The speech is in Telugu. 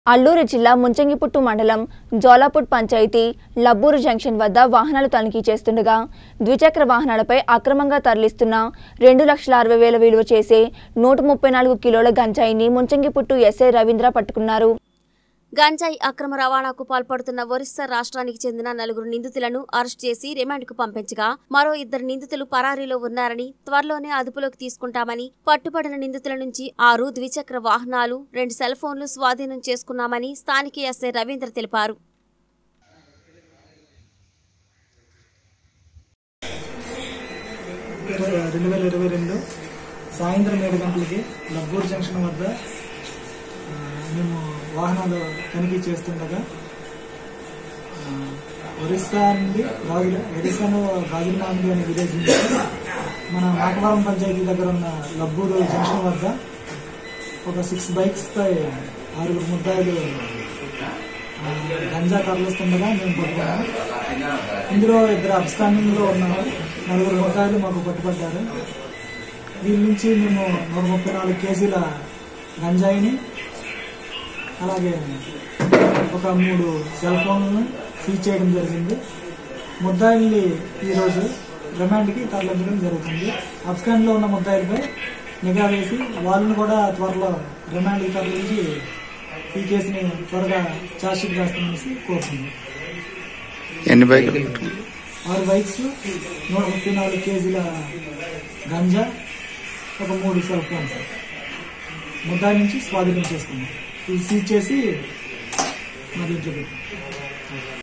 అల్లూరు జిల్లా ముంచంగిపుట్టు మండలం జోలాపుట్ పంచాయతీ లబ్బూరు జంక్షన్ వద్ద వాహనాలు తనిఖీ చేస్తుండగా ద్విచక్ర వాహనాలపై అక్రమంగా తరలిస్తున్న రెండు లక్షల అరవై వేల విలువ చేసే నూట ముప్పై నాలుగు కిలోల గంజాయిని ముంచంగిపుట్టు ఎస్ఐ రవీంద్ర పట్టుకున్నారు గంజాయి అక్రమ రవాణాకు పాల్పడుతున్న ఒరిస్సా రాష్ట్రానికి చెందిన నలుగురు నిందితులను అరెస్ట్ చేసి రిమాండ్కు పంపించగా మరో ఇద్దరు నిందితులు పరారీలో ఉన్నారని త్వరలోనే అదుపులోకి తీసుకుంటామని పట్టుబడిన నిందితుల నుంచి ఆరు ద్విచక్ర వాహనాలు రెండు సెల్ ఫోన్లు స్వాధీనం చేసుకున్నామని స్థానిక ఎస్ఐ రవీంద్ర తెలిపారు ఇరవై రెండు వేల ఇరవై రెండు సాయంత్రం ఏడు గంటలకి లబ్బూర్ జంక్షన్ వద్ద ఆ, మేము వాహనాలు తనిఖీ చేస్తుండగా ఆ, ఒరిస్సా నుండి రాజుల ఒరిస్సాలో రాజులమాండి అనే విలేజ్ నుంచి మన నాగవరం పంచాయతీ దగ్గర ఉన్న లబ్బూరు జంక్షన్ వద్ద ఒక సిక్స్ బైక్స్ పై ఆరుగురు ముద్దాయిలు ఆ, గంజా తరలిస్తుండగా మేము పట్టుకున్నాం ఇందులో ఇద్దరు అబ్స్టాండింగ్ లో ఉన్నారు నలుగురు ముద్దాయిలు మాకు పట్టుబడ్డారు దీని నుంచి మేము నూట ముప్పై నాలుగు కేజీల గంజాయిని అలాగే ఒక మూడు సెల్ ఫోన్లను సీజ్ చేయడం జరిగింది ముద్దాయిల్ని ఈరోజు రిమాండ్కి తరలించడం జరుగుతుంది అబ్స్కాండ్లో ఉన్న ముద్దాయిలపై నిఘా వేసి వాళ్ళని కూడా త్వరలో రిమాండ్కి తరలించి ఈ కేసుని త్వరగా ఛార్జ్షీట్ వేస్తామనేసి కోరుతుంది ఎన్ని బైకులు పట్టుకున్నారు? ఆరు బైక్స్ నూట ముప్పై నాలుగు కేజీల గంజా ఒక మూడు సెల్ ఫోన్స్ ముద్దా నుంచి స్వాధీనం చేసుకున్నాం ఇది సీజ్ చేసి మా దీంట్లో పెట్టాం